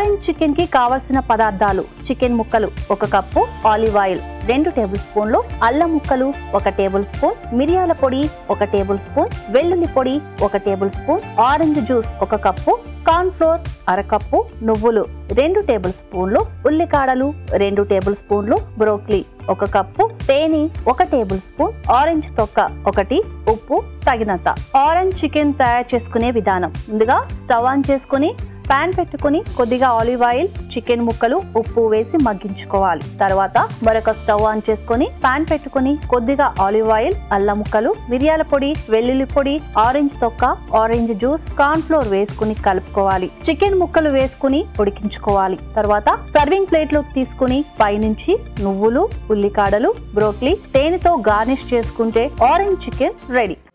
orange chicken కి కావలసిన పదార్థాలు చికెన్ ముక్కలు ఒక కప్పు ఆలివ్ ఆయిల్ రెండు టేబుల్ స్పూన్లు అల్లం ముక్కలు ఒక టేబుల్ స్పూన్ మిరియాల పొడి ఒక టేబుల్ స్పూన్ వెల్లుల్లి పొడి ఒక టేబుల్ స్పూన్ ఆరెంజ్ జ్యూస్ ఒక కప్పు కార్న్ ఫ్లోర్ అరకప్పు నువ్వులు రెండు టేబుల్ స్పూన్లు ఉల్లికాడలు రెండు టేబుల్ స్పూన్లు బ్రోక్లీ ఒక కప్పు తేనె ఒక టేబుల్ స్పూన్ ఆరెంజ్ తొక్క ఒకటి ఉప్పు తగినంత ఆరెంజ్ చికెన్ తయారు చేసుకునే విధానం ముందుగా స్టవ్ ఆన్ చేసుకుని పాన్ పెట్టుకుని కొద్దిగా ఆలివ్ ఆయిల్ చికెన్ ముక్కలు ఉప్పు వేసి మగ్గించుకోవాలి తర్వాత మరొక స్టవ్ ఆన్ చేసుకుని పాన్ పెట్టుకుని కొద్దిగా ఆలివ్ ఆయిల్ అల్లం ముక్కలు మిరియాల పొడి వెల్లుల్లి పొడి ఆరెంజ్ తొక్క ఆరెంజ్ జ్యూస్ కార్న్ ఫ్లోర్ వేసుకుని కలుపుకోవాలి చికెన్ ముక్కలు వేసుకుని ఉడికించుకోవాలి తర్వాత సర్వింగ్ ప్లేట్ లోకి తీసుకుని పైనుంచి నువ్వులు ఉల్లికాడలు బ్రోక్లీ తేనెతో గార్నిష్ చేసుకుంటే ఆరెంజ్ చికెన్ రెడీ